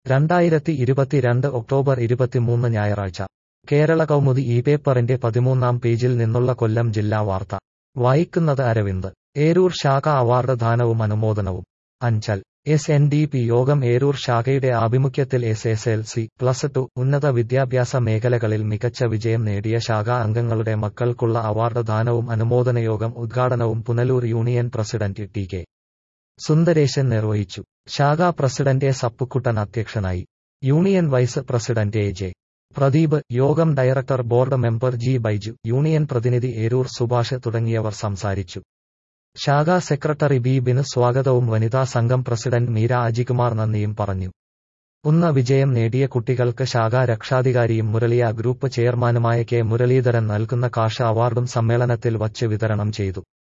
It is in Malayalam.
രണ്ടായിരത്തി ഇരുപത്തിരണ്ട് ഒക്ടോബർ ഇരുപത്തിമൂന്ന് ഞായറാഴ്ച കേരള കൗമുദി ഈ പേപ്പറിന്റെ പതിമൂന്നാം പേജിൽ നിന്നുള്ള കൊല്ലം ജില്ലാ വാർത്ത വായിക്കുന്നത് അരവിന്ദ് ഏരൂർ ശാഖ അവാർഡ് ദാനവും അനുമോദനവും Anchal S N D P യോഗം ഏരൂർ ശാഖയുടെ ആഭിമുഖ്യത്തിൽ S S L C plus two ഉന്നത വിദ്യാഭ്യാസ മേഖലകളിൽ മികച്ച വിജയം നേടിയ ശാഖാ അംഗങ്ങളുടെ മക്കൾക്കുള്ള അവാർഡ് ദാനവും അനുമോദനയോഗം ഉദ്ഘാടനവും Punalur union president T K Sundaresan നിർവഹിച്ചു ശാഖാ പ്രസിഡന്റ് എ സപ്പുക്കുട്ടൻ അധ്യക്ഷനായി union vice president A J Pradeep യോഗം director board member G Baiju union പ്രതിനിധി ഏരൂർ സുഭാഷ് തുടങ്ങിയവർ സംസാരിച്ചു ശാഖാ സെക്രട്ടറി ബി ബിന് സ്വാഗതവും വനിതാ സംഘം പ്രസിഡന്റ് മീര അജികുമാർ നന്ദിയും പറഞ്ഞു ഉന്ന വിജയം നേടിയ കുട്ടികൾക്ക് ശാഖാ രക്ഷാധികാരിയും മുരളിയ ഗ്രൂപ്പ് ചെയർമാനുമായ കെ മുരളീധരൻ നൽകുന്ന കാഷ അവാർഡും സമ്മേളനത്തിൽ വച്ച് വിതരണം ചെയ്തു